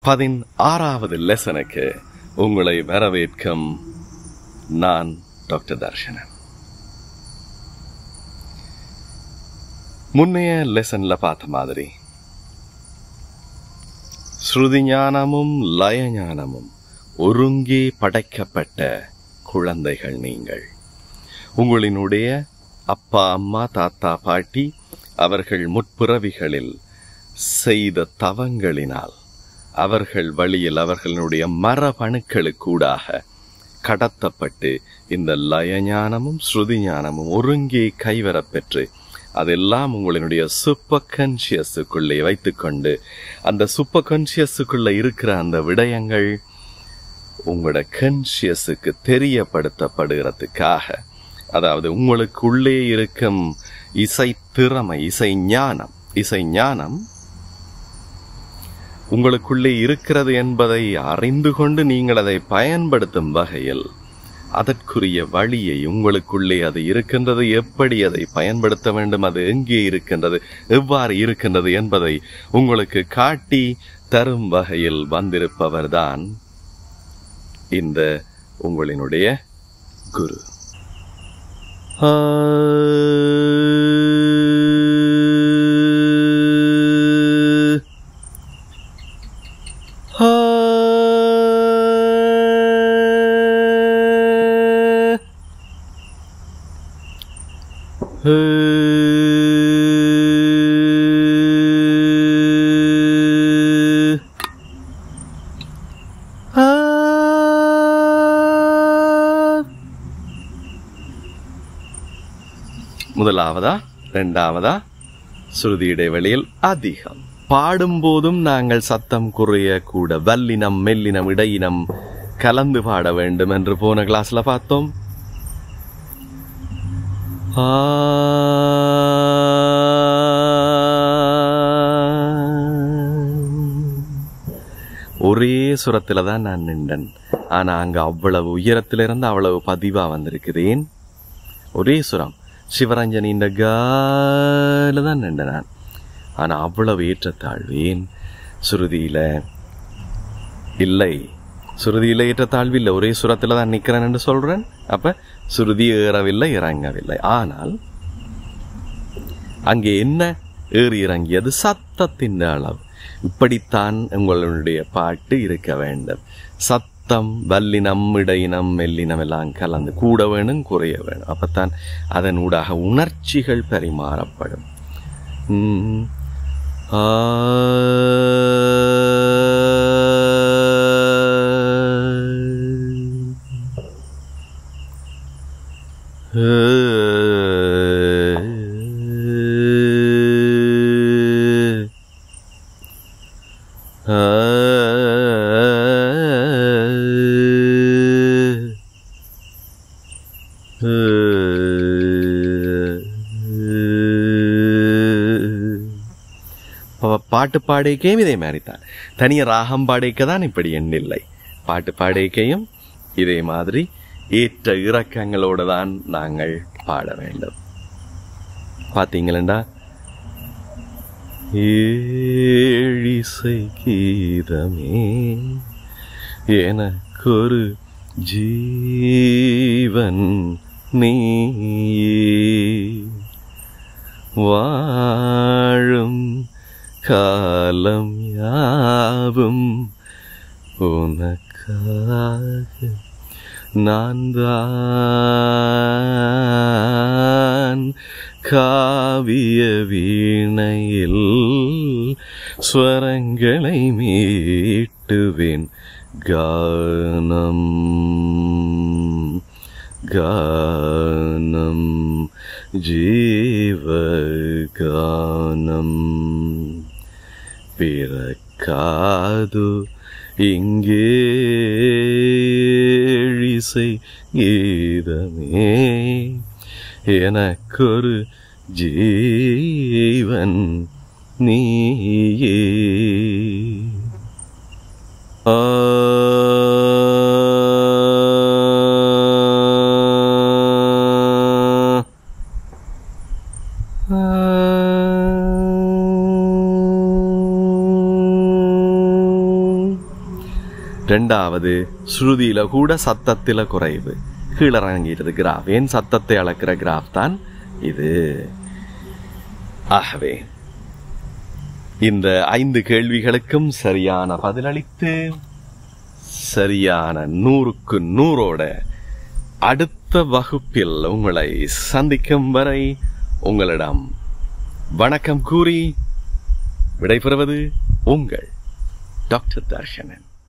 பதினாறாவது லெசனுக்கு உங்களை வரவேற்கும் நான் டாக்டர் தர்ஷனன் முன்னைய லெசன்ல பார்த்த மாதிரி ஸ்ருதி ஞானமும் லய ஞானமும் ஒருங்கே படைக்கப்பட்ட குழந்தைகள் நீங்கள் உங்களினுடைய அப்பா அம்மா தாத்தா பாட்டி அவர்கள் முற்பிறவிகளில் செய்த தவங்களினால் அவர்கள் வழியில் அவர்களுடைய மரபணுக்களுக்கூடாக கடத்தப்பட்டு இந்த லய ஞானமும் ஸ்ருதி ஞானமும் ஒருங்கே கைவரப்பெற்று அதெல்லாம் உங்களினுடைய சூப்பர் கான்சியஸுக்குள்ளே வைத்துக்கொண்டு அந்த சூப்பர் கான்சியஸுக்குள்ள இருக்கிற அந்த விடயங்கள் உங்களோட கான்சியஸுக்கு தெரியப்படுத்தப்படுகிறதுக்காக அதாவது உங்களுக்குள்ளே இருக்கும் இசை திறமை இசை ஞானம் இசை ஞானம் உங்களுக்குள்ளே இருக்கிறது என்பதை அறிந்து கொண்டு நீங்கள் அதை பயன்படுத்தும் வகையில் அதற்குரிய வழியை உங்களுக்குள்ளே அது இருக்கின்றது எப்படி அதை பயன்படுத்த வேண்டும் அது எங்கே இருக்கின்றது எவ்வாறு இருக்கின்றது என்பதை உங்களுக்கு காட்டி தரும் வகையில் வந்திருப்பவர்தான் இந்த உங்களினுடைய குரு முதலாவதா இரண்டாவதா சுருதி இடைவெளியில் அதிகம் பாடும்போதும் நாங்கள் சத்தம் குறைய கூட வல்லினம் மெல்லினம் இடையினம் கலந்து பாட வேண்டும் என்று போன கிளாஸ்ல பார்த்தோம் ஆ ஒரே சுரத்துல தான் நான் நின்றன் ஆனா அங்க அவ்வளவு உயரத்திலிருந்து அவ்வளவு பதிவா வந்திருக்கிறேன் ஒரே சுரம் சிவரஞ்சனி இந்த கால தான் நின்ற நான் ஆனா அவ்வளவு ஏற்றத்தாழ்வேன் சுருதியில இல்லை சுருதியில ஏற்றத்தாழ்வு இல்லை ஒரே சுரத்துல தான் நிக்கிறேன் என்று சொல்றேன் அப்ப சுருதி ஏறவில்லை இறங்கவில்லை ஆனால் அங்கே என்ன ஏறி இறங்கியது சத்தத்தின் அளவு இப்படித்தான் உங்களுடைய பாட்டு இருக்க வேண்டும் சத்தம் வல்லினம் இடையினம் மெல்லினம் எல்லாம் கலந்து கூட வேணும் குறைய வேணும் அப்பத்தான் அதன் ஊடாக உணர்ச்சிகள் பரிமாறப்படும் உம். ஆ. ப- பாட்டு பாடிக்கையும் இதே மாதிரி தான் தனிய ராகம் பாடிக்க தான் இப்படி எண்ணில்லை பாட்டு பாடிக்கையும் இதே மாதிரி ஏற்ற இறக்கங்களோடு தான் நாங்கள் பாட வேண்டும் பார்த்தீங்களா ஏழிசை கீதமே எனக்கொரு ஜீவன் நீயே வாழும் காலம் யாவும் உனக்காக நான் தான் காவிய வீணையில் ஸ்வரங்களை மீட்டுவேன் கானம் கானம் ஜீவகானம் பிறக்காது இங்கே இசை கீதமே எனக்கொரு ஜீவன் நீயே ஆ ரெண்டாவது ஸ்ருதியில கூட சத்தத்தில குறைவு கீழே இறங்கிடுது கிராஃப் ஏன் சத்தத்தை அளக்கிற கிராஃப் தான் இது ஆகவே இந்த ஐந்து கேள்விகளுக்கும் சரியான பதிலளித்து சரியான நூறுக்கு நூறோட அடுத்த வகுப்பில் உங்களை சந்திக்கும் வரை உங்களிடம் வணக்கம் கூறி விடைபெறுவது உங்கள் டாக்டர் தர்ஷனன்